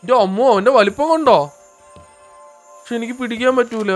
എൻ്റെ അമ്മോ എൻ്റെ വലിപ്പം കൊണ്ടോ പക്ഷെ എനിക്ക് പിടിക്കാൻ പറ്റൂല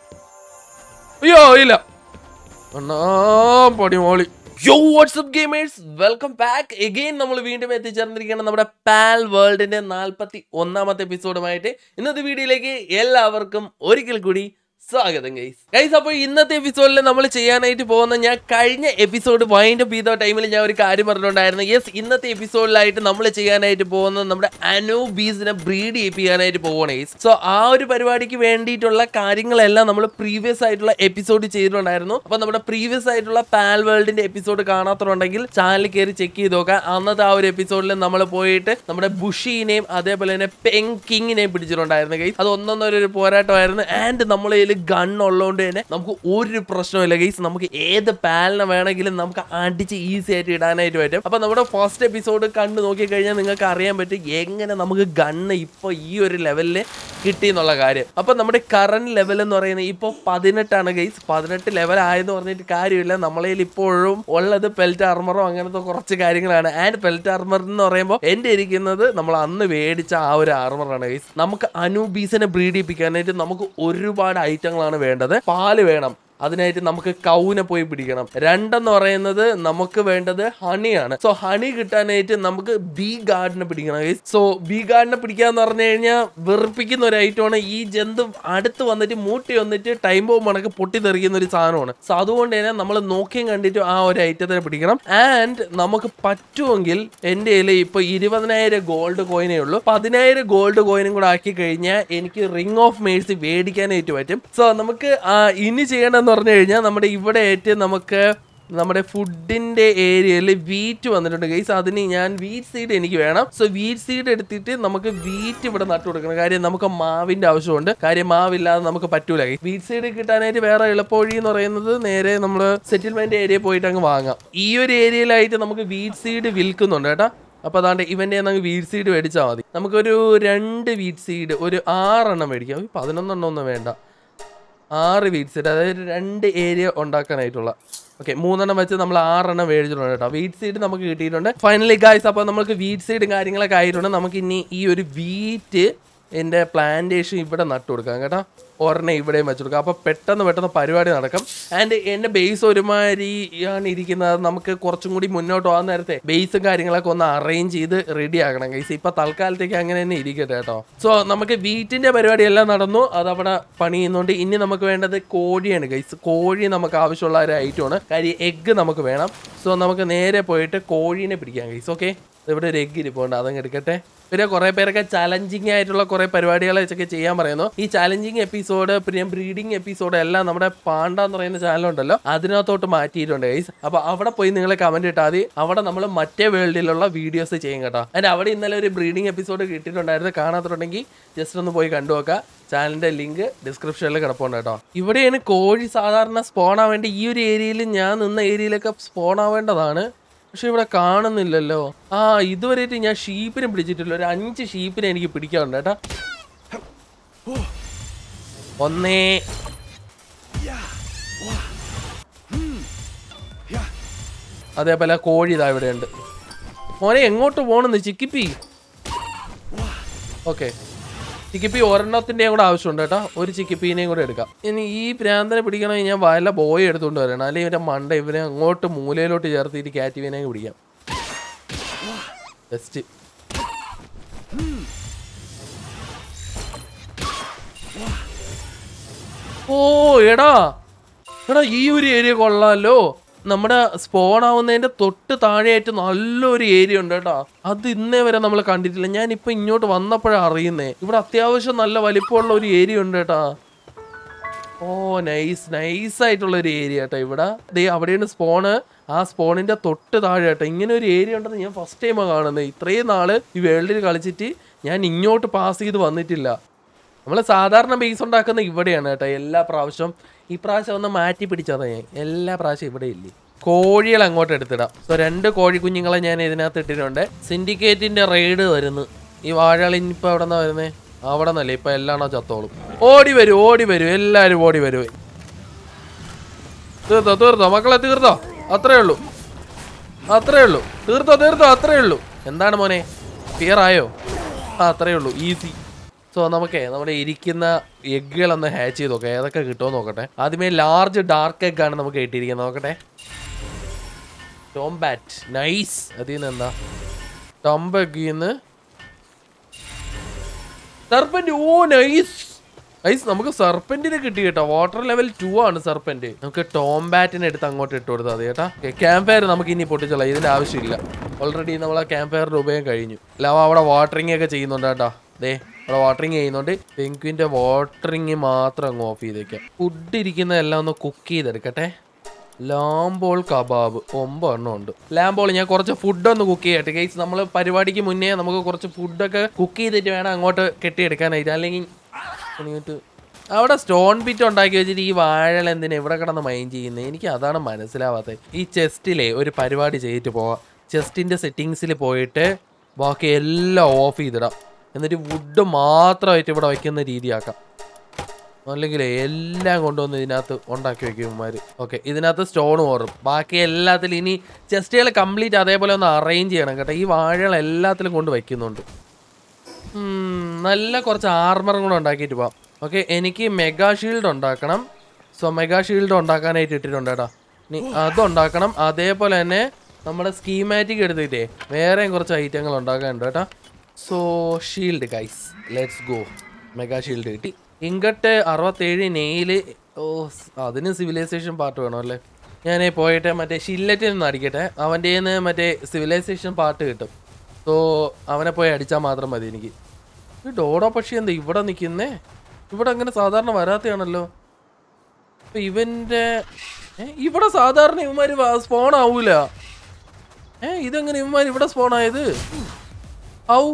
അയ്യോ ഇല്ല അണ്ണാ പടി മോളി യോ what's up gamers welcome back again നമ്മൾ വീണ്ടും എത്തിച്ചേർന്നിരിക്കുകയാണ് നമ്മുടെ പാൽ വേൾഡിന്റെ നാൽപ്പത്തി ഒന്നാമത്തെ എപ്പിസോഡുമായിട്ട് ഇന്നത്തെ വീഡിയോയിലേക്ക് എല്ലാവർക്കും ഒരിക്കൽ കൂടി സ്വാഗതം ഗൈസ് ഗൈസ് അപ്പോൾ ഇന്നത്തെ എപ്പിസോഡിൽ നമ്മൾ ചെയ്യാനായിട്ട് പോകുന്ന ഞാൻ കഴിഞ്ഞ എപ്പിസോഡ് വൈൻഡ് അപ്പ് ചെയ്ത ടൈമിൽ ഞാൻ ഒരു കാര്യം പറഞ്ഞിട്ടുണ്ടായിരുന്നു യെസ് ഇന്നത്തെ എപ്പിസോഡിലായിട്ട് നമ്മൾ ചെയ്യാനായിട്ട് പോകുന്നത് നമ്മുടെ അനൂബീസിനെ ബ്രീഡ് ചെയ്യിപ്പിക്കാനായിട്ട് പോകണം ഗൈസ് സോ ആ ഒരു പരിപാടിക്ക് വേണ്ടിയിട്ടുള്ള കാര്യങ്ങളെല്ലാം നമ്മൾ പ്രീവിയസ് ആയിട്ടുള്ള എപ്പിസോഡ് ചെയ്തിട്ടുണ്ടായിരുന്നു അപ്പോൾ നമ്മുടെ പ്രീവിയസ് ആയിട്ടുള്ള പാൽ വേൾഡിന്റെ എപ്പിസോഡ് കാണാത്തതുണ്ടെങ്കിൽ ചാനൽ കയറി ചെക്ക് ചെയ്ത് നോക്കാം അന്നത്തെ ആ ഒരു എപ്പിസോഡിൽ നമ്മൾ പോയിട്ട് നമ്മുടെ ബുഷീനെയും അതേപോലെ തന്നെ പെങ്കിങ്ങിനെയും പിടിച്ചിട്ടുണ്ടായിരുന്നു ഗൈസ് അത് ഒന്നൊന്നൊരു ഒരു പോരാട്ടമായിരുന്നു ആൻഡ് നമ്മളെ കയ്യിൽ ഗൺ ഉള്ളതുകൊണ്ട് തന്നെ നമുക്ക് ഒരു പ്രശ്നമില്ല ഗൈസ് നമുക്ക് ഏത് പാലിനെ വേണമെങ്കിലും നമുക്ക് അടിച്ച് ഈസി ആയിട്ട് ഇടാനായിട്ട് പറ്റും അപ്പൊ നമ്മുടെ ഫസ്റ്റ് എപ്പിസോഡ് കണ്ടു നോക്കിക്കഴിഞ്ഞാൽ നിങ്ങൾക്ക് അറിയാൻ പറ്റും എങ്ങനെ നമുക്ക് ഗണ്ണ് ഇപ്പോൾ ഈ ഒരു ലെവലിൽ കിട്ടി എന്നുള്ള കാര്യം അപ്പൊ നമ്മുടെ കറണ്ട് ലെവൽ എന്ന് പറയുന്നത് ഇപ്പോൾ പതിനെട്ടാണ് ഗൈസ് പതിനെട്ട് ലെവൽ ആയെന്ന് പറഞ്ഞിട്ട് കാര്യമില്ല നമ്മളെ കയ്യിൽ ഇപ്പോഴും ഉള്ളത് പെൽറ്റ് ആർമറോ അങ്ങനത്തെ കുറച്ച് കാര്യങ്ങളാണ് ആൻഡ് പെൽറ്റ് ആർമർ എന്ന് പറയുമ്പോൾ എൻ്റെ ഇരിക്കുന്നത് നമ്മൾ അന്ന് മേടിച്ച ആ ഒരു ആർമറാണ് ഗൈസ് നമുക്ക് അനൂബീസിനെ ബ്രീഡ് ചെയ്യിപ്പിക്കാനായിട്ട് നമുക്ക് ഒരുപാട് ഐറ്റങ്ങളാണ് വേണ്ടത് പാല് വേണം അതിനായിട്ട് നമുക്ക് കൗനെ പോയി പിടിക്കണം രണ്ടെന്ന് പറയുന്നത് നമുക്ക് വേണ്ടത് ഹണിയാണ് സോ ഹണി കിട്ടാനായിട്ട് നമുക്ക് ബി ഗാർഡിനെ പിടിക്കണം സോ ബി ഗാർഡിനെ പിടിക്കാന്ന് പറഞ്ഞു കഴിഞ്ഞാൽ വെറുപ്പിക്കുന്ന ഒരു ഐറ്റമാണ് ഈ ജന്തു അടുത്ത് വന്നിട്ട് മൂട്ടി വന്നിട്ട് ടൈം ബോംബ് കണക്ക് പൊട്ടിത്തെറിക്കുന്ന ഒരു സാധനമാണ് സോ അതുകൊണ്ട് തന്നെ നമ്മൾ നോക്കിയും കണ്ടിട്ട് ആ ഒരു ഐറ്റത്തിനെ പിടിക്കണം ആൻഡ് നമുക്ക് പറ്റുമെങ്കിൽ എൻ്റെ കയ്യിൽ ഇപ്പൊ ഇരുപതിനായിരം ഗോൾഡ് കോയിനേ ഉള്ളൂ പതിനായിരം ഗോൾഡ് കോയിനും കൂടെ ആക്കി കഴിഞ്ഞാൽ എനിക്ക് റിംഗ് ഓഫ് മേഴ്സി മേടിക്കാനായിട്ട് പറ്റും സോ നമുക്ക് ആ, ഇനി ചെയ്യണമെന്ന് പറഞ്ഞു കഴിഞ്ഞാൽ നമ്മുടെ ഇവിടെ ആയിട്ട് നമുക്ക് നമ്മുടെ ഫുഡിന്റെ ഏരിയയിൽ വീറ്റ് വന്നിട്ടുണ്ട് ഗൈസ് അതിന് ഞാൻ വീറ്റ് സീഡ് എനിക്ക് വേണം സോ വീറ്റ് സീഡ് എടുത്തിട്ട് നമുക്ക് വീറ്റ് ഇവിടെ നട്ടു കൊടുക്കണം കാര്യം നമുക്ക് മാവിന്റെ ആവശ്യമുണ്ട് കാര്യം മാവില്ലാതെ നമുക്ക് പറ്റൂല വീറ്റ് സീഡ് കിട്ടാനായിട്ട് വേറെ എളുപ്പവഴി എന്ന് പറയുന്നത് നേരെ നമ്മൾ സെറ്റിൽമെന്റ് ഏരിയ പോയിട്ട് അങ്ങ് വാങ്ങാം ഈ ഒരു ഏരിയയിലായിട്ട് നമുക്ക് വീറ്റ് സീഡ് വിൽക്കുന്നുണ്ട് കേട്ടോ അപ്പൊ അതാണ്ട് ഇവന്റെ നമുക്ക് വീറ്റ് സീഡ് മേടിച്ചാൽ മതി നമുക്കൊരു രണ്ട് വീറ്റ് സീഡ് ഒരു ആറെണ്ണം മേടിക്കാം ഒരു പതിനൊന്നെണ്ണം ഒന്നും വേണ്ട ആറ് വീറ്റ് സീഡ് അതായത് രണ്ട് ഏരിയ ഉണ്ടാക്കാനായിട്ടുള്ള ഓക്കെ മൂന്നെണ്ണം വെച്ച് നമ്മൾ ആറെണ്ണം മേടിച്ചിട്ടുണ്ട് കേട്ടോ വീറ്റ് സീഡ് നമുക്ക് കിട്ടിയിട്ടുണ്ട് ഫൈനലി ഗായ്സ് അപ്പോൾ നമുക്ക് വീറ്റ് സീഡും കാര്യങ്ങളൊക്കെ ആയിട്ടുണ്ട് നമുക്ക് ഇനി ഈ ഒരു വീറ്റ് എൻ്റെ പ്ലാന്റേഷൻ ഇവിടെ നട്ടു കൊടുക്കാം കേട്ടോ ഒരെണ്ണം ഇവിടെയും വെച്ചു കൊടുക്കാം അപ്പോൾ പെട്ടെന്ന് പെട്ടെന്ന് പരിപാടി നടക്കും ആൻഡ് എൻ്റെ ബേസ് ഒരുമാതിരി ആണ് ഇരിക്കുന്നത് നമുക്ക് കുറച്ചും കൂടി മുന്നോട്ട് പോകാൻ നേരത്തെ ബേസും കാര്യങ്ങളൊക്കെ ഒന്ന് അറേഞ്ച് ചെയ്ത് റെഡി ആക്കണം ഗൈസ് ഇപ്പൊ തൽക്കാലത്തേക്ക് അങ്ങനെ തന്നെ ഇരിക്കട്ടെ കേട്ടോ സോ നമുക്ക് വീട്ടിന്റെ പരിപാടി എല്ലാം നടന്നു അത് അവിടെ പണി ചെയ്യുന്നുണ്ട് ഇനി നമുക്ക് വേണ്ടത് കോഴിയാണ് ഗൈസ് കോഴി നമുക്ക് ആവശ്യമുള്ള ഒരു ഐറ്റമാണ് കാര്യം എഗ്ഗ് നമുക്ക് വേണം സോ നമുക്ക് നേരെ പോയിട്ട് കോഴീനെ പിടിക്കാം ഗൈസ് ഓക്കെ ഇവിടെ ഒരു എഗ്ഗ് ഇരിപ്പുണ്ട് അതങ്ങ് എടുക്കട്ടെ പിന്നെ കുറെ പേരൊക്കെ ചലഞ്ചിങ് ആയിട്ടുള്ള കുറെ പരിപാടികൾ വെച്ചൊക്കെ ചെയ്യാൻ പറയുന്നു ഈ ചലഞ്ചിങ് എപ്പിസോഡ് പിന്നെ ബ്രീഡിംഗ് എപ്പിസോഡ് എല്ലാം നമ്മുടെ പാണ്ട എന്ന് പറയുന്ന ചാനലുണ്ടല്ലോ അതിനകത്തോട്ട് മാറ്റിയിട്ടുണ്ട് ഗൈസ് അപ്പൊ അവിടെ പോയി നിങ്ങൾ കമന്റ് ഇട്ടാൽ മതി അവിടെ നമ്മൾ മറ്റേ വേൾഡിലുള്ള വീഡിയോസ് ചെയ്യും കേട്ടോ അതിന് അവിടെ ഇന്നലെ ഒരു ബ്രീഡിംഗ് എപ്പിസോഡ് കിട്ടിയിട്ടുണ്ടായിരുന്നു കാണാത്തുണ്ടെങ്കിൽ ജസ്റ്റ് ഒന്ന് പോയി കണ്ടു നോക്കാം ചാനലിന്റെ ലിങ്ക് ഡിസ്ക്രിപ്ഷനിൽ കിടപ്പുണ്ട് കേട്ടോ ഇവിടെയാണ് കോഴി സാധാരണ സ്പോൺ ആവേണ്ട ഈ ഒരു ഏരിയയിൽ ഞാൻ നിന്ന ഏരിയയിലൊക്കെ സ്പോൺ ആവേണ്ടതാണ് പക്ഷെ ഇവിടെ കാണുന്നില്ലല്ലോ ആ ഇതുവരെയായിട്ട് ഞാൻ ഷീപ്പിനെ പിടിച്ചിട്ടില്ല ഒരു അഞ്ച് ഷീപ്പിനെ എനിക്ക് പിടിക്കാറുണ്ട് കേട്ടാ ഒന്നേ അതേപോലെ കോഴി ഇതാ ഇവിടെ ഉണ്ട് മോനെ എങ്ങോട്ട് പോണെന്ന് ചിക്കിപ്പി ഓക്കെ ചിക്കിപ്പി ഒരെണ്ണത്തിൻ്റെയും കൂടെ ആവശ്യമുണ്ട് കേട്ടോ ഒരു ചിക്കിപ്പീനെയും കൂടെ എടുക്കാം ഇനി ഈ പ്രാന്തനെ പിടിക്കണമെങ്കിൽ ഞാൻ വല്ല ബോയ് എടുത്തുകൊണ്ട് വരണം അല്ലെങ്കിൽ ഇവൻ്റെ മണ്ട ഇവനെ അങ്ങോട്ട് മൂലയിലോട്ട് ചേർത്തിട്ട് കാറ്റുവിനെ പിടിക്കാം ബെസ്റ്റ് ഓ എടാ എടാ ഈ ഒരു ഏരിയ കൊള്ളാമല്ലോ നമ്മുടെ സ്പോൺ ആവുന്നതിന്റെ തൊട്ട് താഴെയായിട്ട് നല്ലൊരു ഏരിയ ഉണ്ട് കേട്ടോ അത് ഇന്നേ വരെ നമ്മൾ കണ്ടിട്ടില്ല ഞാൻ ഇപ്പൊ ഇങ്ങോട്ട് വന്നപ്പോഴാണ് അറിയുന്നേ ഇവിടെ അത്യാവശ്യം നല്ല വലിപ്പമുള്ള ഒരു ഏരിയ ഉണ്ട് കേട്ടാ ഓ നൈസ് നൈസ് ആയിട്ടുള്ള ഒരു ഏരിയ കേട്ടോ ഇവിടെ ദേ അവിടെയാണ് സ്പോണ് ആ സ്പോണിന്റെ തൊട്ട് താഴെ കേട്ടോ ഇങ്ങനെ ഒരു ഏരിയ ഉണ്ടെന്ന് ഞാൻ ഫസ്റ്റ് ടൈമാണ് കാണുന്നത് ഇത്രയും നാള് ഈ വേൾഡിൽ കളിച്ചിട്ട് ഞാൻ ഇങ്ങോട്ട് പാസ് ചെയ്ത് വന്നിട്ടില്ല നമ്മൾ സാധാരണ ബേസ് ഉണ്ടാക്കുന്ന ഇവിടെയാണ് കേട്ടോ എല്ലാ പ്രാവശ്യം ഈ പ്രാവശ്യം ഒന്ന് മാറ്റി പിടിച്ചതാ ഞാൻ എല്ലാ പ്രാവശ്യം ഇവിടെ ഇല്ലേ കോഴികൾ അങ്ങോട്ട് എടുത്തിടാം സോ രണ്ട് കോഴി കുഞ്ഞുങ്ങളെ ഞാൻ ഇതിനകത്ത് ഇട്ടിട്ടുണ്ട് സിൻഡിക്കേറ്റിന്റെ റെയ്ഡ് വരുന്നു ഈ വാഴകൾ ഇനിയിപ്പോൾ എവിടെ നിന്നാ വരുന്നേ അവിടെ നിന്നല്ലേ ഇപ്പൊ എല്ലാണോ ചത്തോളും ഓടി വരും ഓടി വരും എല്ലാരും ഓടി വരും തീർത്തോ തീർത്തോ മക്കളെ തീർത്തോ അത്രേ ഉള്ളൂ അത്രേ ഉള്ളൂ തീർത്തോ തീർത്തോ അത്രേ ഉള്ളൂ എന്താണ് മോനെ ക്ലിയർ ആയോ ആ അത്രയേ ഉള്ളൂ ഈസി സോ നമുക്കേ നമ്മുടെ ഇരിക്കുന്ന എഗ്ഗുകളൊന്ന് ഹാച്ച് ചെയ്ത് നോക്കാം ഏതൊക്കെ കിട്ടുമോ നോക്കട്ടെ ആദ്യമേ ലാർജ് ഡാർക്ക് എഗ് ആണ് നമുക്ക് കിട്ടിയിരിക്കുന്നത് നോക്കട്ടെ ടോംബാറ്റ് നൈസ് അതിൽ നിന്ന് എന്താ ടംബ് എഗ്ഗിൽ നിന്ന് സർപ്പന്റ് ഓ നൈസ് നൈസ് നമുക്ക് സർപ്പന്റിനെ കിട്ടി കേട്ടോ വാട്ടർ ലെവൽ ടു ആണ് സർപ്പന്റ് നമുക്ക് ടോംബാറ്റിനെ എടുത്ത് അങ്ങോട്ട് ഇട്ട് കൊടുത്താൽ മതി കേട്ടാ ക്യാമ്പ് ഫയർ നമുക്ക് ഇനി പൊട്ടിച്ചോളാം ഇതിന്റെ ആവശ്യമില്ല ഓൾറെഡി നമ്മൾ ആ ക്യാമ്പ് ഫയറിന്റെ ഉപയോഗം കഴിഞ്ഞു ലവ അവിടെ വാട്ടറിംഗ് ഒക്കെ ചെയ്യുന്നുണ്ട് കേട്ടോ ദേ അവിടെ വാട്ടറിങ് ചെയ്യുന്നുണ്ട് പെങ്ക്വിന്റെ വാട്ടറിങ് മാത്രം അങ്ങ് ഓഫ് ചെയ്തേക്കാം ഫുഡ് ഇരിക്കുന്ന എല്ലാം ഒന്ന് കുക്ക് ചെയ്തെടുക്കട്ടെ ലാംബോൾ കബാബ് ഒമ്പതെണ്ണം ഉണ്ട് ലാംബോൾ ഞാൻ കുറച്ച് ഫുഡ് ഒന്ന് കുക്ക് ചെയ്യട്ടെ ഗൈസ് നമ്മൾ പരിപാടിക്ക് മുന്നേ നമുക്ക് കുറച്ച് ഫുഡൊക്കെ കുക്ക് ചെയ്തിട്ട് വേണം അങ്ങോട്ട് കെട്ടിയെടുക്കാനായിട്ട് അല്ലെങ്കിൽ എന്നിട്ട് അവിടെ സ്റ്റോൺ ബിറ്റ് ഉണ്ടാക്കി വെച്ചിട്ട് ഈ വാഴൽ എന്തിനാ ഇവിടെ കിടന്ന് മൈൻഡ് ചെയ്യുന്നത് എനിക്ക് അതാണ് മനസ്സിലാവാത്തത് ഈ ചെസ്റ്റിലെ ഒരു പരിപാടി ചെയ്തിട്ട് പോവാം ചെസ്റ്റിന്റെ സെറ്റിങ്സിൽ പോയിട്ട് ബാക്കി എല്ലാം ഓഫ് ചെയ്തിടാം എന്നിട്ട് വുഡ് മാത്രമായിട്ട് ഇവിടെ വയ്ക്കുന്ന രീതിയാക്കാം അല്ലെങ്കിൽ എല്ലാം കൊണ്ടുവന്ന് ഇതിനകത്ത് ഉണ്ടാക്കി വെക്കും ഇവന്മാർ ഓക്കെ ഇതിനകത്ത് സ്റ്റോൺ ഓറും ബാക്കി എല്ലാത്തിലും ഇനി ചെസ്റ്റുകൾ കംപ്ലീറ്റ് അതേപോലെ ഒന്ന് അറേഞ്ച് ചെയ്യണം കേട്ടോ ഈ വാഴകൾ എല്ലാത്തിലും കൊണ്ട് വയ്ക്കുന്നുണ്ട് ഉം, നല്ല കുറച്ച് ആർമറും കൂടെ ഉണ്ടാക്കിയിട്ട് പോവാം ഓക്കെ എനിക്ക് മെഗാ ഷീൽഡ് ഉണ്ടാക്കണം സോ മെഗാ ഷീൽഡ് ഉണ്ടാക്കാനായിട്ട് ഇട്ടിട്ടുണ്ട് കേട്ടോ ഇനി അതുണ്ടാക്കണം അതേപോലെ തന്നെ നമ്മുടെ സ്കീമാറ്റിക് എടുത്തിട്ടേ വേറെയും കുറച്ച് ഐറ്റങ്ങൾ ഉണ്ടാക്കാനുണ്ട് കേട്ടോ so shield guys let's go mega shield കിട്ടി ഇങ്കട്ട് അറുപത്തേഴ് നെയില് ഓ സ് അതിന് സിവിലൈസേഷൻ പാർട്ട് വേണം അല്ലേ ഞാൻ പോയിട്ട് മറ്റേ ഷില്ലറ്റിൽ നിന്ന് അടിക്കട്ടെ അവൻ്റെ നിന്ന് മറ്റേ സിവിലൈസേഷൻ പാർട്ട് കിട്ടും സോ അവനെ പോയി അടിച്ചാൽ മാത്രം മതി എനിക്ക് ഈ ഡോഡോ പക്ഷി എന്താ ഇവിടെ നിൽക്കുന്നേ ഇവിടെ അങ്ങനെ സാധാരണ വരാത്തയാണല്ലോ അപ്പൊ ഇവന്റെ ഏ, ഇവിടെ സാധാരണ ഇവന്മാര് സ്പോൺ ആവൂല ഏ ഇതെങ്ങനെ ഇവന്മാർ ഇവിടെ സ്പോൺ ആയത് ഔ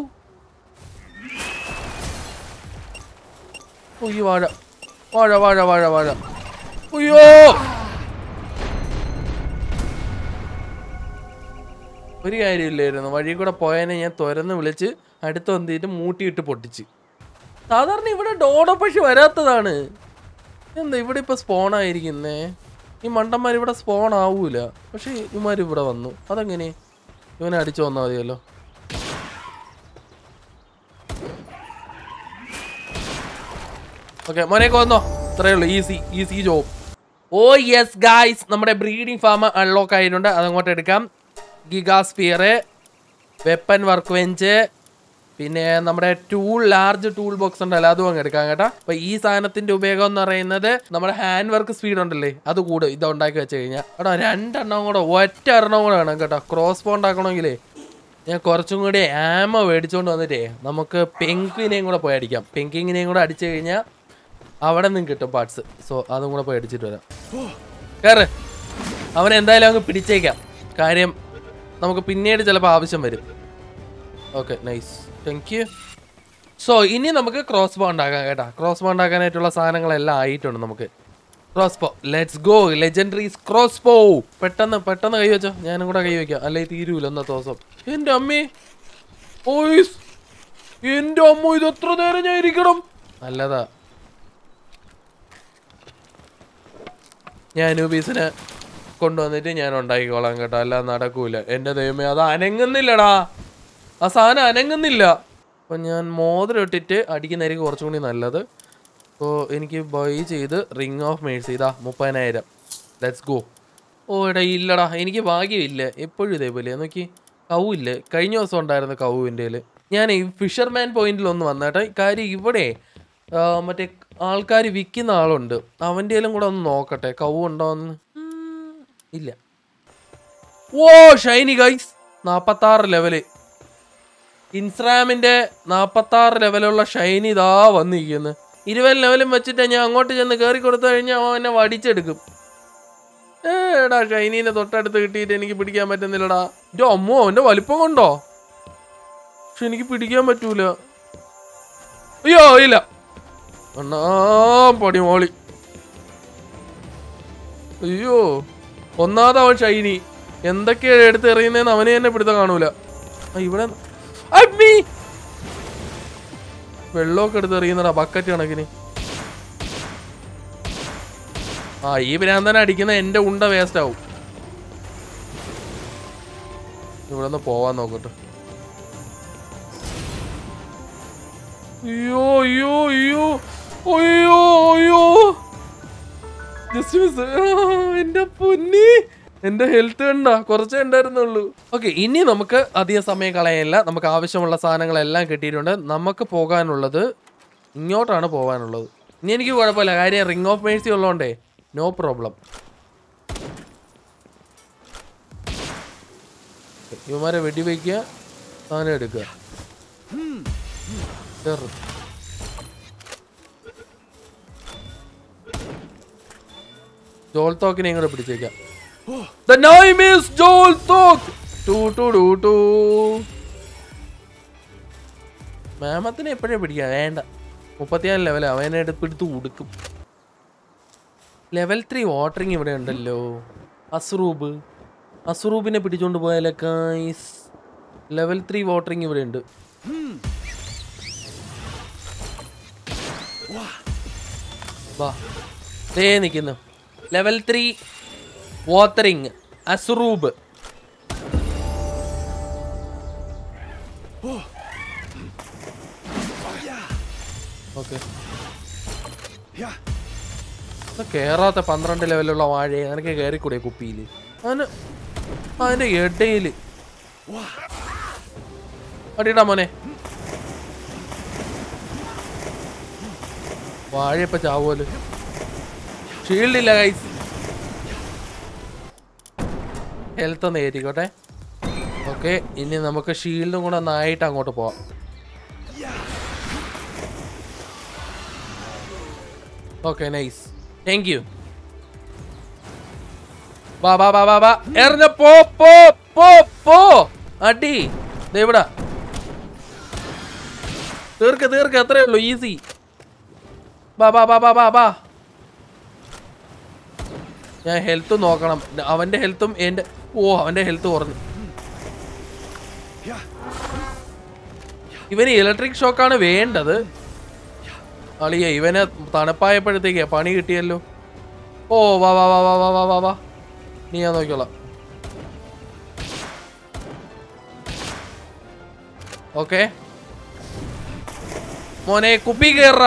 ഓ, ഈ വാഴ വാഴ വാഴ വാഴ വാഴ അയ്യോ ഒരു കാര്യമില്ലായിരുന്നു വഴി കൂടെ പോയതിനെ ഞാൻ തുരന്ന് വിളിച്ച് അടുത്ത് വന്നിട്ട് മൂട്ടിയിട്ട് പൊട്ടിച്ച് സാധാരണ ഇവിടെ ഡോഡോ പക്ഷി വരാത്തതാണ് എന്താ ഇവിടെ ഇപ്പൊ സ്പോൺ ആയിരിക്കുന്നേ ഈ മണ്ടന്മാർ ഇവിടെ സ്പോൺ ആവൂല പക്ഷെ ഇവന്മാർ ഇവിടെ വന്നു അതെങ്ങനെ ഇവനെ അടിച്ചു വന്നാൽ മതിയല്ലോ ഓക്കെ മോനെ കൊന്നോ ഇത്രയേ ഉള്ളൂ easy easy job oh yes guys നമ്മുടെ ബ്രീഡിംഗ് ഫാം അൺലോക്ക് ആയിട്ടുണ്ട് അതങ്ങോട്ട് എടുക്കാം ഗിഗാസ്പിയർ വെപ്പൻ വർക്ക് വെഞ്ച് പിന്നെ നമ്മുടെ ടൂൾ ലാർജ് ടൂൾ ബോക്സ് ഉണ്ടല്ലോ അതും അങ്ങ് എടുക്കാം കേട്ടോ അപ്പൊ ഈ സാധനത്തിന്റെ ഉപയോഗം എന്ന് പറയുന്നത് നമ്മുടെ ഹാൻഡ് വർക്ക് സ്പീഡ് ഉണ്ടല്ലേ അത് കൂടും ഇത് ഉണ്ടാക്കി വെച്ച് കഴിഞ്ഞാൽ കേട്ടോ രണ്ടെണ്ണം കൂടെ ഒറ്റ എണ്ണം കൂടെ വേണം കേട്ടോ ക്രോസ് ബോ ഉണ്ടാക്കണമെങ്കിലേ ഞാൻ കുറച്ചും കൂടി ആമ മേടിച്ചുകൊണ്ട് വന്നിട്ടേ നമുക്ക് പെങ്ക്വിനെയും കൂടെ പോയി അടിക്കാം പെങ്കിങ്ങിനെയും കൂടെ അടിച്ചു കഴിഞ്ഞാൽ അവിടെ നിന്നും കിട്ടും പാർട്സ് സോ അതും കൂടെ പോയി അടിച്ചിട്ട് വരാം കയറ് അവൻ എന്തായാലും അങ്ങ് പിടിച്ചേക്കാം കാര്യം നമുക്ക് പിന്നീട് ചിലപ്പോൾ ആവശ്യം വരും okay nice thank you so ഇനി നമുക്ക് ക്രോസ് ബോ ഉണ്ടാക്കാം കേട്ടാ ക്രോസ് ബോ ഉണ്ടാക്കാനായിട്ടുള്ള സാധനങ്ങളെല്ലാം ആയിട്ടുണ്ട് നമുക്ക് ക്രോസ് ബോ ലെറ്റ്സ് ഗോ ലെജൻഡറീസ് ക്രോസ് ബോ പെട്ടെന്ന് പെട്ടെന്ന് കൈ വെച്ചോ ഞാനും കൂടെ കൈ വെക്കാം അല്ലെ തീരൂല ഒന്നത്തെ ദിവസം എൻ്റെ അമ്മേ ഓയ്സ് എൻ്റെ അമ്മ ഇത് എത്ര നേരം ഞാൻ ഇരിക്കണം നല്ലതാ ഞാൻ അനൂബീസിനെ കൊണ്ടുവന്നിട്ട് ഞാൻ ഉണ്ടാക്കിക്കോളാം കേട്ടോ അല്ല നടക്കൂല എൻ്റെ ദൈവമേ അത് അനങ്ങുന്നില്ലടാ ആ സാധനം അനങ്ങുന്നില്ല അപ്പൊ ഞാൻ മോതിരം ഇട്ടിട്ട് അടിക്കുന്നതായിരിക്കും കുറച്ചും കൂടി നല്ലത് അപ്പോൾ എനിക്ക് ബൈ ചെയ്ത് റിംഗ് ഓഫ് മേഴ്സ് ഇതാ മുപ്പതിനായിരം ലെറ്റ്സ് ഗോ ഓ എടാ ഇല്ലടാ എനിക്ക് ഭാഗ്യമില്ല എപ്പോഴും ഇതേപോലെ നോക്കി കൗവില്ലേ കഴിഞ്ഞ ദിവസം ഉണ്ടായിരുന്നു കൗവിൻ്റെ ഞാൻ ഈ ഫിഷർമാൻ പോയിന്റിൽ ഒന്ന് വന്നേട്ടെ കാര്യം ഇവിടെ ആ, മറ്റേ ആൾക്കാർ വിൽക്കുന്ന ആളുണ്ട് അവൻ്റെ കൂടെ ഒന്ന് നോക്കട്ടെ കൗ ഉണ്ടോ എന്ന് ഉം, ഇല്ല ഓ ഷൈനി ഗൈസ് നാപ്പത്താറ് ലെവല് ഇൻസ്രാമിന്റെ നാപ്പത്താറ് ലെവലുള്ള ഷൈനി ഇതാ വന്നിരിക്കുന്നു ഇരുപത് ലെവലും വെച്ചിട്ട് ഞാൻ അങ്ങോട്ട് ചെന്ന് കയറി കൊടുത്തു കഴിഞ്ഞാൽ അവൻ എന്നെ വടിച്ചെടുക്കും ഏടാ ഷൈനീനെ തൊട്ടടുത്ത് കിട്ടിയിട്ട് എനിക്ക് പിടിക്കാൻ പറ്റുന്നില്ലടാ എൻ്റെ അമ്മോ അവന്റെ വലിപ്പം കൊണ്ടോ പക്ഷെ എനിക്ക് പിടിക്കാൻ പറ്റൂല അയ്യോ ഇല്ല അണ്ണാ പടി മോളി അയ്യോ ഒന്നാമത് അവൻ ഷൈനി എന്തൊക്കെയാണ് എടുത്ത് എറിയുന്നതെന്ന് അവനെ തന്നെ പിടുത്തം കാണൂല ആ, ഇവിടെ അമ്മി വെള്ളമൊക്കെ എടുത്ത് എറിയുന്നടാ ബക്കറ്റ് കണക്കിന് ആ ഈ ഭ്രാന്തന അടിക്കുന്ന എന്റെ ഉണ്ട വേസ്റ്റ് ആവും ഇവിടെ നിന്ന് പോവാൻ നോക്കട്ടെ അയ്യോ അയ്യോ അയ്യോ അയ്യോ അയ്യോ ജസ്റ്റ് മിസ് എന്റെ പൊന്നി എന്റെ ഹെൽത്ത് കണ്ട കുറച്ചേ ഉണ്ടായിരുന്നുള്ളൂ ഓക്കെ ഇനി നമുക്ക് അധികം സമയം കളയാനില്ല നമുക്ക് ആവശ്യമുള്ള സാധനങ്ങളെല്ലാം കിട്ടിയിട്ടുണ്ട് നമുക്ക് പോകാനുള്ളത് ഇങ്ങോട്ടാണ് പോകാനുള്ളത് ഇനി എനിക്ക് കുഴപ്പമില്ല കാര്യം റിംഗ് ഓഫ് മേഴ്സി ഉള്ളതുകൊണ്ടേ നോ പ്രോബ്ലം ഇവന്മാരെ വെടിവെക്കുക സാധനം എടുക്കുക കേറ്. ജോൾ തോക്കിനെ ഇങ്ങോട്ട് പിടിച്ചേക്കാം The name is Joel Talk. Two two two two. മാമത്തിനെ എപ്പോഴേ പിടിക്കാം വേണ്ട മുപ്പത്തിനാല് ലെവൽ അവനെ എടുത്ത് പിടുത്ത് കൊടുക്കും ലെവൽ ത്രീ വാട്ടറിങ് ഇവിടെ ഉണ്ടല്ലോ അസ്രൂബ് അസ്രൂബിനെ പിടിച്ചോണ്ട് പോയാലേ കായ്സ് ലെവൽ ത്രീ വാട്ടറിങ് ഇവിടെ ഉണ്ട് വാ ദേ നിൽക്കുന്നു ലെവൽ ത്രീ വാട്ടറിങ് അസ്രൂബ് ഓക്കെ കേറാത്ത പന്ത്രണ്ട് ലെവലുള്ള വാഴയെ എനിക്ക് കയറിക്കൂടെ കുപ്പിയിൽ അതിന് അതിന്റെ ഇടയില് അടിയിടാ മോനെ വാഴ ഇപ്പൊ ചാവുമല്ലോ ഷീൽഡ് ഇല്ല ഗൈസ് ഹെൽത്ത് ഒന്ന് ഏറ്റിക്കോട്ടെ ഓക്കെ ഇനി നമുക്ക് ഷീൽഡും കൂടെ ഒന്നായിട്ട് അങ്ങോട്ട് പോവാം ഓക്കെ നൈസ് താങ്ക് യു വാ വാ വാ വാ വാ എറിഞ്ഞ പോ പോ പോ പോ അടി ദേ ഇവിടെ തീർക്ക തീർക്ക അത്രേ ഉള്ളൂ ഈസി വാ വാ വാ വാ വാ വാ ഞാൻ ഹെൽത്ത് നോക്കണം അവന്റെ ഹെൽത്തും എന്റെ ഓ അവന്റെ ഹെൽത്ത് കുറഞ്ഞു ഇവന് ഇലക്ട്രിക് ഷോക്കാണ് വേണ്ടത് അളിയ ഇവന് തണുപ്പായപ്പോഴത്തേക്ക് പണി കിട്ടിയല്ലോ ഓ വാ വാ വാ വാ വാ വാ വാ വാ നീ ഞാൻ നോക്കിക്കോളാം ഓക്കെ മോനെ കുപ്പി കയറ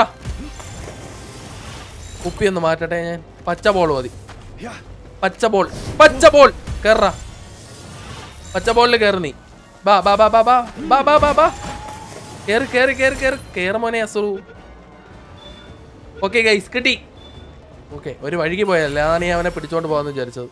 കുപ്പി ഒന്ന് മാറ്റട്ടെ ഞാൻ പച്ച ബോൾ മതി പച്ച ബോൾ പച്ച ബോൾ കയറ പച്ച ബോളിൽ കയറി നീ ബാ ബാ ബാ ബാ ബാ ബാ ബാ ബാ ബാ കേറ് കേറ് കേറ് കേറ് കേറ് മോനെ അസുറു ഓക്കെ ഗൈസ് കിട്ടി ഓക്കെ ഒരു വഴിക്ക് പോയല്ലേ അതാണ് ഞാൻ അവനെ പിടിച്ചോണ്ട് പോകാന്ന് വിചാരിച്ചത്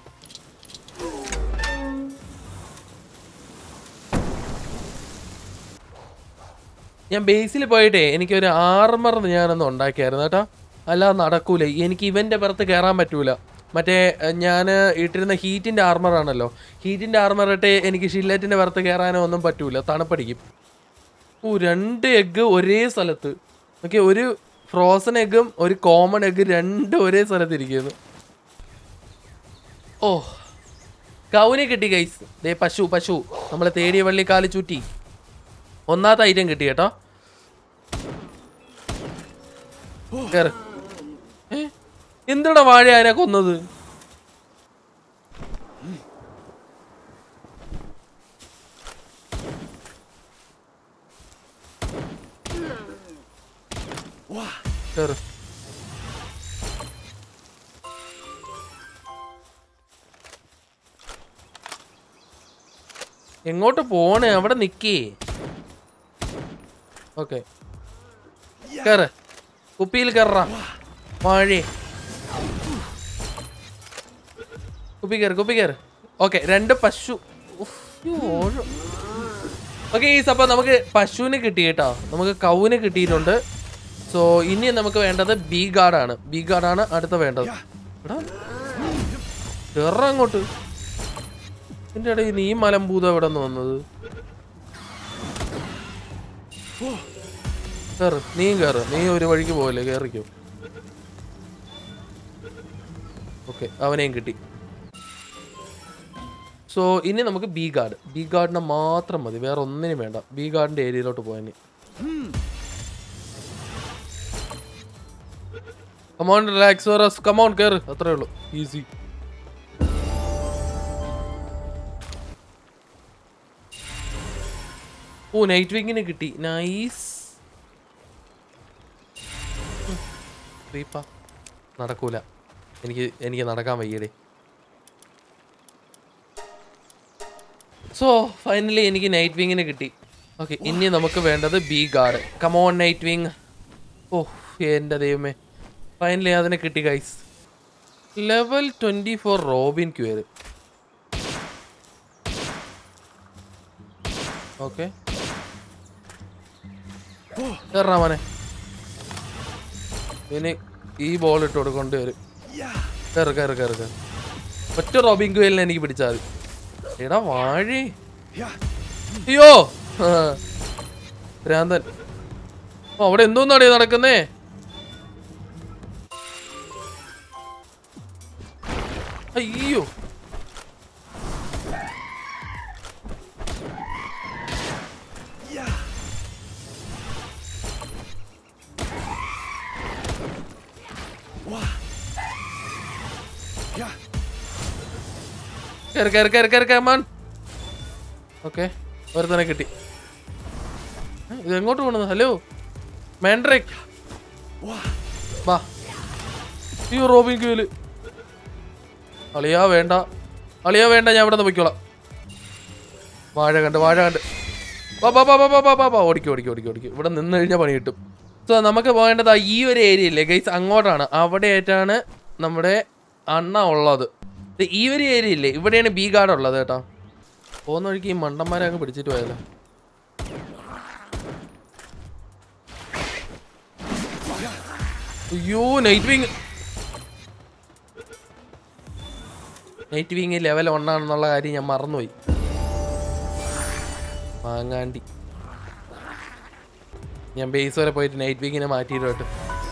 ഞാൻ ബേസിൽ പോയിട്ടേ എനിക്കൊരു ആർമർ ഞാനൊന്ന് ഉണ്ടാക്കിയായിരുന്നു കേട്ടോ അല്ലാതെ നടക്കൂല എനിക്ക് ഇവന്റെ പുറത്ത് കയറാൻ പറ്റൂല മറ്റേ ഞാൻ ഇട്ടിരുന്ന ഹീറ്റിന്റെ ആർമർ ആണല്ലോ ഹീറ്റിന്റെ ആർമർ ഇട്ട് എനിക്ക് ഷില്ലറ്റിന്റെ പുറത്ത് കയറാനോ ഒന്നും പറ്റൂല തണുപ്പടിക്കും ഓ രണ്ട് എഗ്ഗ് ഒരേ സ്ഥലത്ത് ഓക്കെ ഒരു ഫ്രോസൺ എഗ്ഗും ഒരു കോമൺ എഗ്ഗ് രണ്ടും ഒരേ സ്ഥലത്ത് ഇരിക്കുന്നു ഓ കൗനെ കിട്ടി ഗൈസ് ദേ പശു പശു നമ്മൾ തേടിയ വള്ളിക്കാല് ചുറ്റി ഒന്നാമത്തെ ഐറ്റം കിട്ടി കേട്ടോ കേറ് ഏ? എന്തിനാ വാഴ അതിനെ കൊന്നത് കേറ് എങ്ങോട്ട് പോണേ അവിടെ നിക്കേ ഓക്കെ കേറ് കുപ്പിയിൽ കയറാ വാഴേ കുപ്പി കയറ് കുപ്പി കയറ് ഓക്കെ രണ്ട് പശു ഓക്കെ ഈ അപ്പൊ നമുക്ക് പശുവിന് കിട്ടി കേട്ടോ നമുക്ക് കൗവിന് കിട്ടിയിട്ടുണ്ട് സോ ഇനി നമുക്ക് വേണ്ടത് ബി ഗാർഡാണ് ബി ഗാർഡാണ് അടുത്ത വേണ്ടത് എടാ കേറ അങ്ങോട്ട് എന്റെ ഇടയിൽ നീ മലമ്പൂത എവിടെ നിന്ന് വന്നത് കേറ് നീയും കേറ് നീ ഒരു വഴിക്ക് പോകല്ലേ കേറിക്കോ ഓക്കെ അവനെയും കിട്ടി സോ ഇനി നമുക്ക് ബി ഗാർഡ് ബി ഗാർഡിനെ മാത്രം മതി വേറെ ഒന്നിനും വേണ്ട ബി ഗാർഡിന്റെ ഏരിയയിലോട്ട് പോയാൽ കമോൺ റിലാക്സ് കമോൺ കേറ് അത്രേ ഉള്ളൂ ഈസി ഓ നൈറ്റ് വിങ്ങിന് കിട്ടി നൈസ് ക്രീപ്പാ നടക്കൂല എനിക്ക് എനിക്ക് നടക്കാൻ വയ്യടേ സോ ഫൈനലി എനിക്ക് നൈറ്റ് വിങ്ങിനെ കിട്ടി ഓക്കെ ഇനി നമുക്ക് വേണ്ടത് B guard come on night wing oh എൻ്റെ ദൈവമേ ഫൈനലി അതിനെ കിട്ടി guys level twenty four robin cure okay കയറാമനെ ഇനി ഈ ബോൾ ഇട്ട് കൊടുക്കൊണ്ട് വരും കയറി കയറി കയറി കയറി ഒറ്റ റോബിൻ ക്യൂലിനെ എനിക്ക് പിടിച്ചാൽ മതി എടാ വാഴി അയ്യോ ആ. ഭ്രാന്തൻ ഓ അവിടെ എന്തോന്നാടേ നടക്കുന്നേ അയ്യോ കയറി കയറി കയറി കയറി കയമാൻ ഓക്കെ ഒരുത്തനെ കിട്ടി ഏ, ഇത് എങ്ങോട്ട് പോണത് ഹലോ മാൻഡ്രേക്ക് വാ അയ്യോ റോബിൻ ക്യൂല് അളിയാ വേണ്ട അളിയാ വേണ്ട ഞാൻ ഇവിടെ നിന്ന് പൊയ്ക്കോളാം വാഴ കണ്ട് വാഴ കണ്ട് വാ വാ വാ വാ വാ വാ വാ വാ ഓടിക്കും ഓടിക്കും ഓടിക്കും ഓടിക്കും ഇവിടെ നിന്ന് കഴിഞ്ഞാൽ പണി കിട്ടും സോ നമുക്ക് പോകേണ്ടത് ആ ഈ ഒരു ഏരിയ ഇല്ലേ ഗൈസ് അങ്ങോട്ടാണ് അവിടെയായിട്ടാണ് നമ്മുടെ അണ്ണ ഉള്ളത് ഇത് ഈ ഒരു ഏരിയ ഇല്ലേ ഇവിടെയാണ് ബി ഗാർഡ് ഉള്ളത് കേട്ടോ പോകുന്ന വഴിക്ക് ഈ മണ്ടന്മാരെ അങ്ങ് പിടിച്ചിട്ട് പോയാലോ അയ്യോ night wing night wing level ഒന്നാണെന്നുള്ള കാര്യം ഞാൻ മറന്നുപോയി മാങ്ങാണ്ടി ഞാൻ ബേസ് വരെ പോയിട്ട് നൈറ്റ് വിങ്ങിനെ മാറ്റിയിട്ട്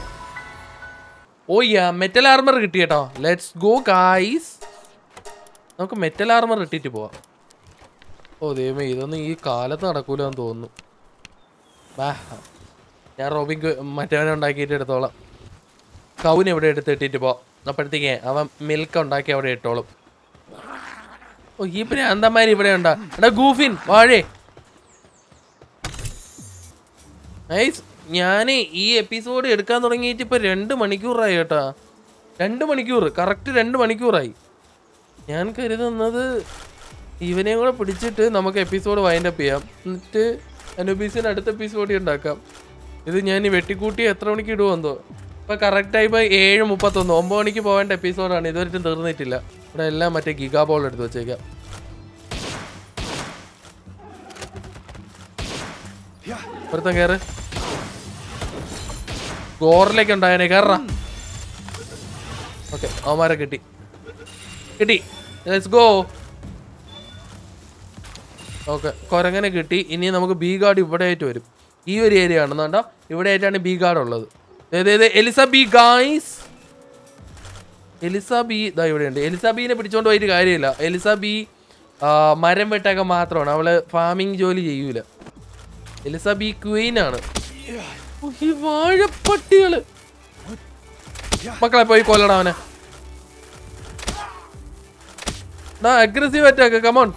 ഓ യാ മെറ്റൽ ആർമർ കിട്ടി കേട്ടോ ലെറ്റ്സ് ഗോ ഗായ്സ് നമുക്ക് മെറ്റൽ ആർമർ ഇട്ടിട്ട് പോവാം ഓ ദൈവമേ ഇതൊന്നും ഈ കാലത്ത് നടക്കൂലെന്ന് തോന്നുന്നു ബാ ഞാൻ റോബിക്ക് മറ്റവനെ ഉണ്ടാക്കിയിട്ട് എടുത്തോളാം കൗന് ഇവിടെ എടുത്ത് ഇട്ടിട്ട് പോവാം അപ്പോഴത്തേക്ക് അവൻ മിൽക്ക് ഉണ്ടാക്കി അവിടെ ഇട്ടോളും ഓ ഈ പ്രാന്തന്മാർ ഇവിടെ ഉണ്ടാ എടാ ഗൂഫിൻ വാഴേ നൈസ് ഞാൻ ഈ എപ്പിസോഡ് എടുക്കാൻ തുടങ്ങിയിട്ട് ഇപ്പൊ രണ്ട് മണിക്കൂറായി കേട്ടാ രണ്ട് മണിക്കൂർ കറക്റ്റ് രണ്ട് മണിക്കൂറായി ഞാൻ കരുതുന്നത് ഇവനെയും കൂടെ പിടിച്ചിട്ട് നമുക്ക് എപ്പിസോഡ് വൈൻഡ് അപ്പ് ചെയ്യാം എന്നിട്ട് അനുബീസിന് അടുത്ത എപ്പിസോഡ് ഉണ്ടാക്കാം ഇത് ഞാൻ ഈ വെട്ടിക്കൂട്ടി എത്ര മണിക്ക് ഇടുമെന്തോ ഇപ്പൊ കറക്റ്റായി ഇപ്പൊ ഏഴ് മുപ്പത്തൊന്ന് ഒമ്പത് മണിക്ക് പോകേണ്ട എപ്പിസോഡാണ് ഇതുവരെയും തീർന്നിട്ടില്ല ഇവിടെ എല്ലാം മറ്റേ ഗിഗാ ബോൾ എടുത്ത് വെച്ചേക്കാം ഒരുത്തൻ കയറ് ഗോറിലേക്ക് ഉണ്ടായനെ കയറ ഓക്കെ അവന്മാരെ കിട്ടി കിട്ടി ലെറ്റ്സ് ഗോ ഓക്കെ കൊരങ്ങനെ കിട്ടി ഇനി നമുക്ക് ബി ഗാർഡ് ഇവിടെ ആയിട്ട് വരും ഈ ഒരു ഏരിയ ആണെന്നുണ്ടോ ഇവിടെ ആയിട്ടാണ് ബി ഗാർഡ് ഉള്ളത് അതായത് Eliza B guys Eliza B ഇതാ ഇവിടെയുണ്ട് എലിസ ബീനെ പിടിച്ചോണ്ട് പോയിട്ട് കാര്യമില്ല എലിസ ബി ആ, മരം വെട്ടൊക്കെ മാത്രമാണ് അവള് ഫാമിംഗ് ജോലി ചെയ്യൂല എലിസ ബി ക്വീൻ ആണ് ഓ, ഈ വാഴപ്പട്ടികള് മക്കളെ പോയി കൊല്ലടാ അവനെ അഗ്രസീവ് അറ്റാക്ക് കമോൺ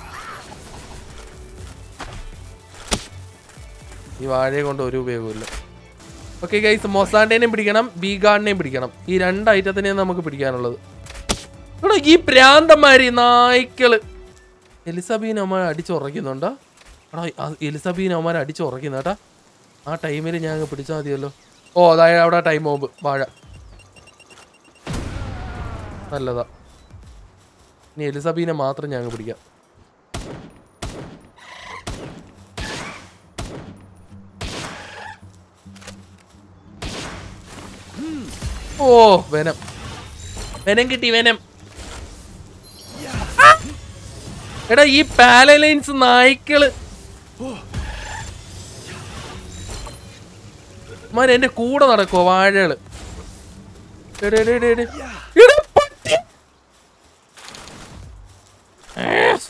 ഈ വാഴയെ കൊണ്ട് ഒരു ഉപയോഗമില്ല ഓക്കെ ഗൈസ് മൊസാണ്ടേനെയും പിടിക്കണം ബി ഗാർഡിനെയും പിടിക്കണം ഈ രണ്ട് ഐറ്റത്തിനെയും നമുക്ക് പിടിക്കാനുള്ളത് എടാ ഈ പ്രാന്തന്മാര് ഈ നായ്ക്കള് എലിസബീൻ അമ്മ അടിച്ചുറക്കുന്നുണ്ടോ എടാ ആ എലിസബീൻ അമ്മ അടിച്ചുറക്കുന്ന കേട്ടാ ആ ടൈമിൽ ഞാൻ അങ്ങ് പിടിച്ചാൽ മതിയല്ലോ ഓ അതായത് അവിടെ ടൈം ബോംബ് വാഴ നല്ലതാ ഇനി എലിസബീനെ മാത്രം ഞാൻ അങ്ങ് പിടിക്കാം ഓ വെനം വെനം കിട്ടി വെനം ആ! എടാ ഈ പാലലൈൻസ് നായ്ക്കള് മാൻ എന്റെ കൂടെ നടക്കുവോ വാഴകള് എടേ, എടേ, എടേ, എടേ. എടാ, പട്ടി. ഏസ്.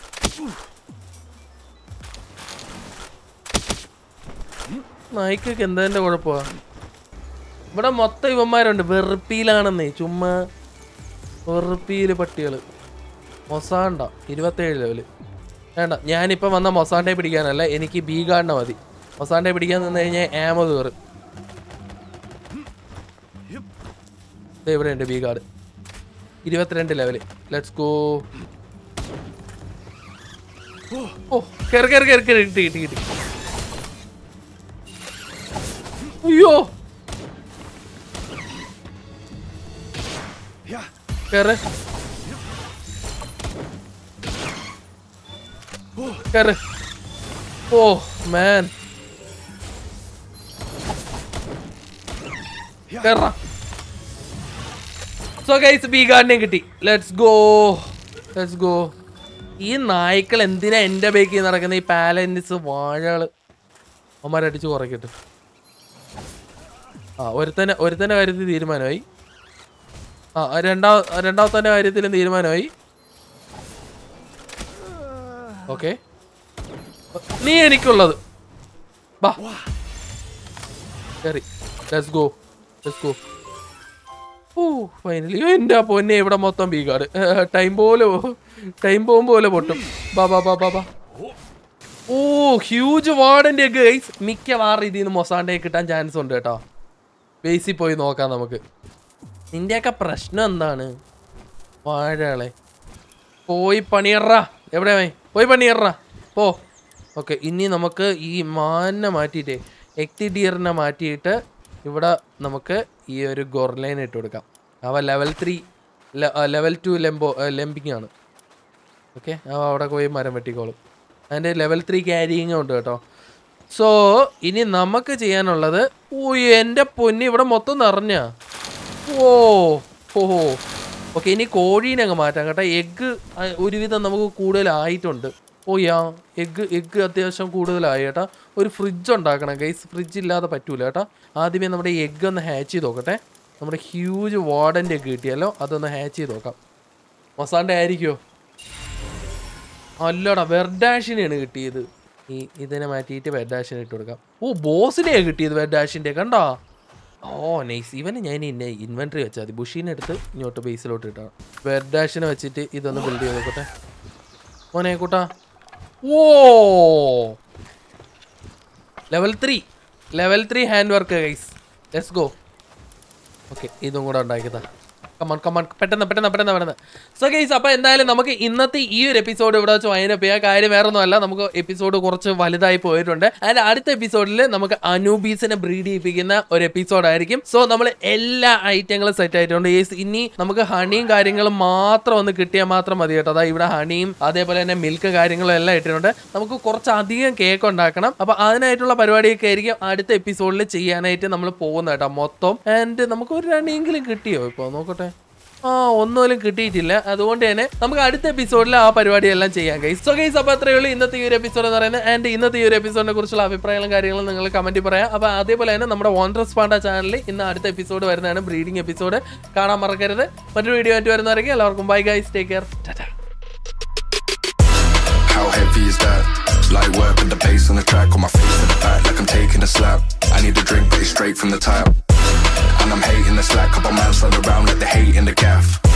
നായ്ക്കൊക്കെ എന്താ എന്റെ കുഴപ്പമാ ഇവിടെ മൊത്തം ഇവന്മാരുണ്ട് വെറുപ്പിയിലാണെന്നേ ചുമ്മാ വെറുപ്പിയില് പട്ടികള് മൊസാണ്ട ഇരുപത്തേഴ് ലെവല് വേണ്ട ഞാനിപ്പോൾ വന്ന മൊസാണ്ടെ പിടിക്കാനല്ല എനിക്ക് ബി ഗാർഡിനെ മതി മൊസാണ്ടെ പിടിക്കാൻ നിന്ന് കഴിഞ്ഞാൽ ആമോ കയറും ദേ ഇവിടെ ഉണ്ട് ബി കാർഡ് ഇരുപത്തിരണ്ട് ലെവല് ലെറ്റ്സ് ഗോ ഓ കയറി കയറി കയറി കയറി കിട്ടി കിട്ടി കിട്ടി അയ്യോ കയറ് കയറ് ഓ മാൻ കയറാ സോ ഗൈസ് ബി ഗാർഡിനെ കിട്ടി ലെറ്റ്സ് ഗോ ലെറ്റ്സ് ഗോ ഈ നായ്ക്കൾ എന്തിനാ എൻ്റെ ബേക്കിൽ നടക്കുന്ന ഈ പാലൻസ് വാഴകള് അമ്മമാരടിച്ച് കുറയ്ക്കട്ടെ ആ ഒരുത്തനെ ഒരുത്തൻ്റെ കാര്യത്തിൽ തീരുമാനമായി ആ രണ്ടാ രണ്ടാമത്തെ കാര്യത്തിലും തീരുമാനമായി ഓക്കെ നീ എനിക്കുള്ളത് ബാ കയറി let's go let's go oh finally എൻ്റെ ആ പൊന്നെ ഇവിടെ മൊത്തം ബി കാർഡ് ടൈം പോലെ ടൈം ബോംബ് പോലെ പൊട്ടും ബാ ബാ ബാ ബാ ബാ ഓ ഹ്യൂജ് വാർഡിൻ്റെ ഗൈസ് മിക്കവാറും ഇതിൽ നിന്ന് മൊസാണ്ടേ കിട്ടാൻ ചാൻസ് ഉണ്ട് കേട്ടോ ബേസിൽ പോയി നോക്കാം നമുക്ക് നിന്റെയൊക്കെ പ്രശ്നം എന്താണ് വാഴകളെ പോയി പണിയറ എവിടെ പോയി പോയി പണിയറ പോ ഓക്കെ ഇനി നമുക്ക് ഈ മാനിനെ മാറ്റിയിട്ടേ എക്തി ഡിയറിനെ മാറ്റിയിട്ട് ഇവിടെ നമുക്ക് ഈ ഒരു ഗൊർലൈൻ ഇട്ട് കൊടുക്കാം അവ ലെവൽ ത്രീ ലെവൽ ടു ലെമ്പോ ലെമ്പിങ് ആണ് ഓക്കെ അവ അവിടെ പോയി മരം വെട്ടിക്കോളും അതിൻ്റെ ലെവൽ ത്രീ ക്യാരിയിങ് ഉണ്ട് കേട്ടോ സോ ഇനി നമുക്ക് ചെയ്യാനുള്ളത് ഓ എൻ്റെ പൊന്നി ഇവിടെ മൊത്തം നിറഞ്ഞ ഓ ഓ ഓക്കെ ഇനി കോഴീനെ അങ്ങ് മാറ്റാം കേട്ടോ എഗ്ഗ് ഒരുവിധം നമുക്ക് കൂടുതലായിട്ടുണ്ട് ഓ യാ എഗ്ഗ് എഗ്ഗ് അത്യാവശ്യം കൂടുതലായി കേട്ടോ ഒരു ഫ്രിഡ്ജ് ഉണ്ടാക്കണം ഗൈസ് ഫ്രിഡ്ജ് ഇല്ലാതെ പറ്റൂല കേട്ടോ ആദ്യമേ നമ്മുടെ എഗ്ഗ് ഒന്ന് ഹാച്ച് ചെയ്ത് നോക്കട്ടെ നമ്മുടെ ഹ്യൂജ് വാർഡൻ്റെ എഗ്ഗ് കിട്ടിയല്ലോ അതൊന്ന് ഹാച്ച് ചെയ്ത് നോക്കാം മൊസാൻ്റെ ആയിരിക്കുമോ അല്ലടാ വെർഡാഷിനെയാണ് കിട്ടിയത് ഈ ഇതിനെ മാറ്റിയിട്ട് വെർഡാഷിനെ ഇട്ട് കൊടുക്കാം ഓ ബോസിനെയാണ് കിട്ടിയത് വെർഡാഷിൻ്റെ കണ്ടോ ഓ നൈസ് ഇവന് ഞാൻ ഇന്നെ ഇൻവെൻട്രി വെച്ചാൽ മതി ബുഷീനെ എടുത്ത് ഇങ്ങോട്ട് ബേസിലോട്ട് ഇട്ടാണ് വെർഡാഷിനെ വെച്ചിട്ട് ഇതൊന്ന് ബിൽഡ് ചെയ്ത് നോക്കട്ടെ മോനെ കൂട്ടാ oh level three level three hand work guys let's go okay ഇതും കൂടെ ഉണ്ടാക്കിയതാ കമൺ കമൺ പെട്ടെന്ന് പെട്ടെന്ന് പെട്ടെന്ന് പെട്ടെന്ന് സോ ഗൈസ് അപ്പോൾ എന്തായാലും നമുക്ക് ഇന്നത്തെ ഈ ഒരു എപ്പിസോഡ് ഇവിടെ വെച്ച് വൈനപ്പ് ചെയ്യാം കാര്യം വേറെ ഒന്നുമല്ല നമുക്ക് എപ്പിസോഡ് കുറച്ച് വലുതായി പോയിട്ടുണ്ട് അതിൻ്റെ അടുത്ത എപ്പിസോഡിൽ നമുക്ക് അനൂബീസിനെ ബ്രീഡ് ചെയ്യിപ്പിക്കുന്ന ഒരു എപ്പിസോഡ് ആയിരിക്കും സോ നമ്മൾ എല്ലാ ഐറ്റങ്ങളും സെറ്റ് ആയിട്ടുണ്ട് യെസ് ഇനി നമുക്ക് ഹണിയും കാര്യങ്ങളും മാത്രം ഒന്ന് കിട്ടിയാൽ മാത്രം മതി കേട്ടോ അതാ ഇവിടെ ഹണിയും അതേപോലെ തന്നെ മിൽക്ക് കാര്യങ്ങളും എല്ലാം ഇട്ടിട്ടുണ്ട് നമുക്ക് കുറച്ച് അധികം കേക്ക് ഉണ്ടാക്കണം അപ്പോൾ അതിനായിട്ടുള്ള പരിപാടിയൊക്കെ ആയിരിക്കും അടുത്ത എപ്പിസോഡിൽ ചെയ്യാനായിട്ട് നമ്മൾ പോകുന്നത് കേട്ടോ മൊത്തം ആൻഡ് നമുക്ക് ഒരു രണ്ടെങ്കിലും കിട്ടിയോ ഇപ്പോൾ നോക്കട്ടെ ആ ഒന്നുപോലും കിട്ടിയിട്ടില്ല അതുകൊണ്ട് തന്നെ നമുക്ക് അടുത്ത എപ്പിസോഡിൽ ആ പരിപാടിയെല്ലാം ചെയ്യാം ഗൈസ് സോ ഗൈസ് അപ്പോൾ അത്രയേ ഉള്ളൂ ഇന്നത്തെ ഈ ഒരു എപ്പിസോഡ് എന്ന് പറയുന്നത് ആൻഡ് ഇന്നത്തെ ഈ ഒരു എപ്പിസോഡിനെ കുറിച്ചുള്ള അഭിപ്രായങ്ങളും കാര്യങ്ങളും നിങ്ങൾ കമന്റിൽ പറയാം അപ്പോൾ അതേപോലെ തന്നെ നമ്മുടെ വോണ്ടർസ് പാണ്ട ചാനലിൽ ഇന്ന് അടുത്ത എപ്പിസോഡ് വരുന്നതാണ് ബ്രീഡിംഗ് എപ്പിസോഡ് കാണാൻ മറക്കരുത് മറ്റൊരു വീഡിയോ ആയിട്ട് വരുന്നവരൊക്കെ എല്ലാവർക്കും ബൈ ഗൈസ് ടേക്ക് കെയർ ടാറ്റാ How heavy is that? Light work with the bass on the track, on my face to the back like I'm taking a slap. I need a drink, but it's straight from the tap. And I'm hating the slack, couple man slide around like the hate in the gaff.